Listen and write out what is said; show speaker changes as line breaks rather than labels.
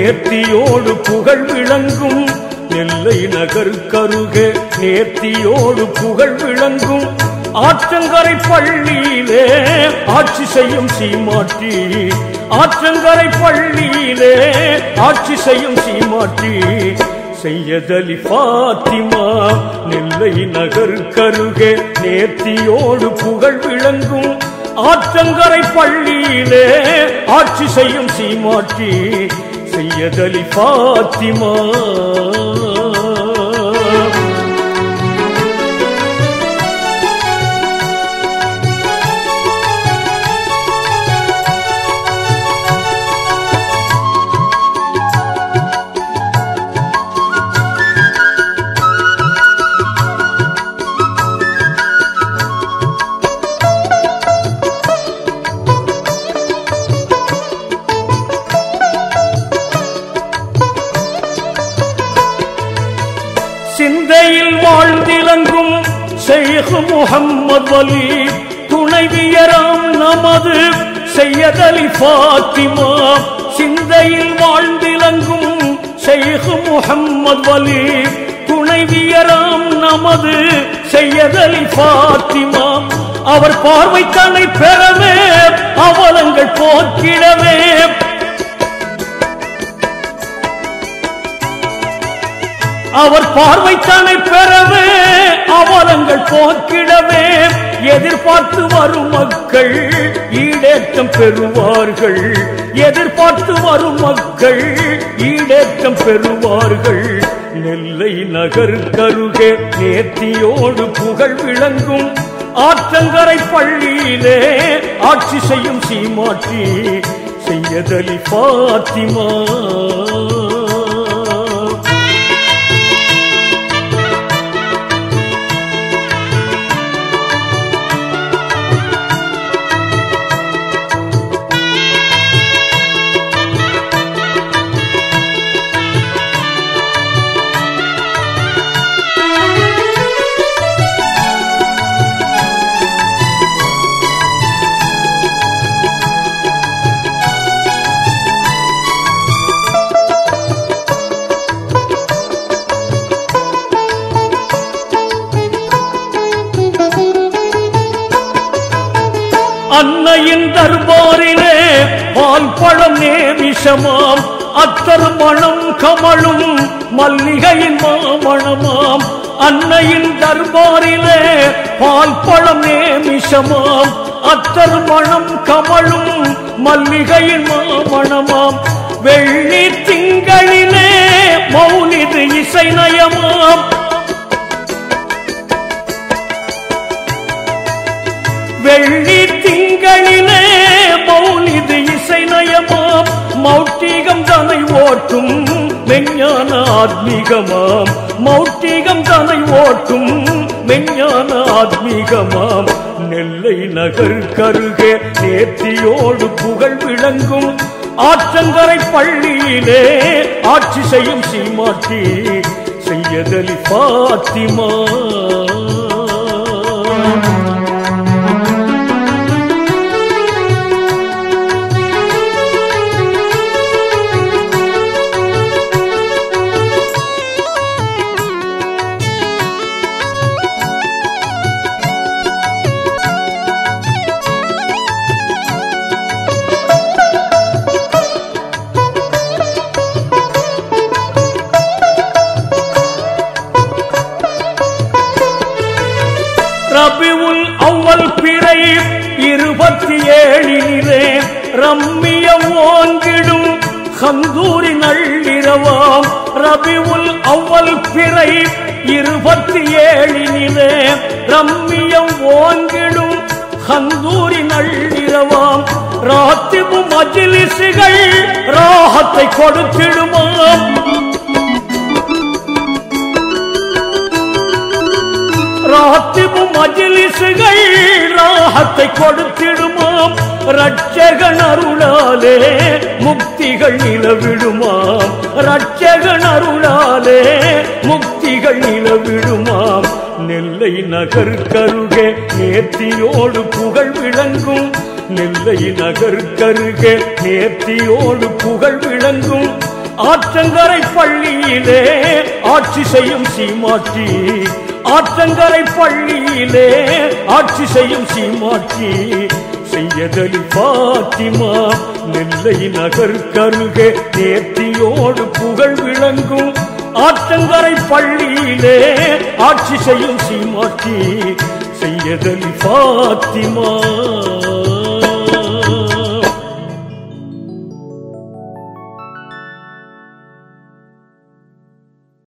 நேர்த்தியோடு புகழ் விளங்கும் நெல்லை நகர் கருகே நேர்த்தியோடு புகழ் விளங்கும் ஆற்றங்கரை பள்ளியிலே ஆட்சி செய்யும் சீமாட்டி ஆற்றங்கரை பள்ளியிலே ஆட்சி செய்யும் சீமாட்டி செய்யதலி பாத்திமா நெல்லை நகர் கருகே நேர்த்தியோடு புகழ் விளங்கும் ஆற்றங்கரை பள்ளியிலே ஆட்சி செய்யும் சீமாட்டி செய்யதலி பாத்திமா சிந்தையில் வாழ்ந்திலங்கும் ஷெய்க் முகம்மது வலி துணைவியராம் நமது செய்யதலி பாத்திமா சிந்தையில் வாழ்ந்திலங்கும் ஷெய்க் முகம்மது வலி துணைவியராம் நமது செய்யதலி பாத்திமா அவர் பார்வை தன்னை பெறவே அவலங்கள் போக்கிடவே அவர் பார்வை தன்னை பெறவே அவலங்கள் போக்கிடவே எதிர்பார்த்து வரும் மக்கள் ஈடேற்றம் பெறுவார்கள் எதிர்பார்த்து வரும் மக்கள் ஈடேற்றம் பெறுவார்கள் நெல்லை நகர் கருகே நேர்த்தியோடு புகழ் விளங்கும் ஆற்றங்கரை பள்ளியிலே ஆட்சி செய்யும் சீமாட்டி செய்யதலி பாத்திமா அன்னையின் தர்பாரிலே பால் பழம் நேமிஷமாம் அத்தர் மணம் கமழும் மல்லிகையின் மாமணமாம் அன்னையின் தர்பாரிலே பால் பழம் நேமிஷமாம் அத்தர் மணம் கமழும் மல்லிகையின் மாமணமாம் வெள்ளி திங்களிலே மௌனிது இசை நயமாம் வெள்ளி திங்களிலே மௌனிது இசை நயமாம் மௌட்டிகம் தனை ஓட்டும் மெஞ்ஞான ஆத்மீகமாம் மௌட்டிகம் தனை ஓட்டும் மெஞ்ஞான ஆத்மீகமாம் நெல்லை நகர் கருகே நேர்த்தியோடு புகழ் விளங்கும் ஆற்றங்கரை பள்ளியிலே ஆட்சி செய்யும் சீமாட்டி செய்யதலி பாத்திமா ரபிவுல் அவ்வல் பிறை இருபத்தி ஏழிலே ரம்மிய ஓங்கிடும் கந்தூரி நள்ளிரவாம் ரபிவுல் அவ்வல் பிறை இருபத்தி ஏழிலே ரம்மியம் ஓங்கிடும் கந்தூரி நள்ளிரவாம் ராத்திபு மஜிலிசுகள் ராகத்தை கொடுத்திடுமாம் ராத்திபு மஜிலிசுகள் ராகத்தை கொடுத்திடுமாம் ரட்சகன் அருளாலே முக்திகள் நிலவிடுமாம் ரட்சகன் அருளாலே முக்திகள் நிலவிடுமாம் நெல்லை நகர் கருகே நேர்த்தியோடு புகழ் விளங்கும் நெல்லை நகர் கருகே நேர்த்தியோடு புகழ் விளங்கும் ஆற்றங்கரை பள்ளியிலே ஆட்சி செய்யும் சீமாட்டி ஆற்றங்கரை பள்ளியிலே ஆட்சி செய்யும் சீமாட்டி செய்யதலி பாத்திமா நெல்லை நகர் கருகே நேர்த்தியோடு புகழ் விளங்கும் ஆற்றங்கரை பள்ளியிலே ஆட்சி செய்யும் சீமாட்டி செய்யதலி பாத்திமா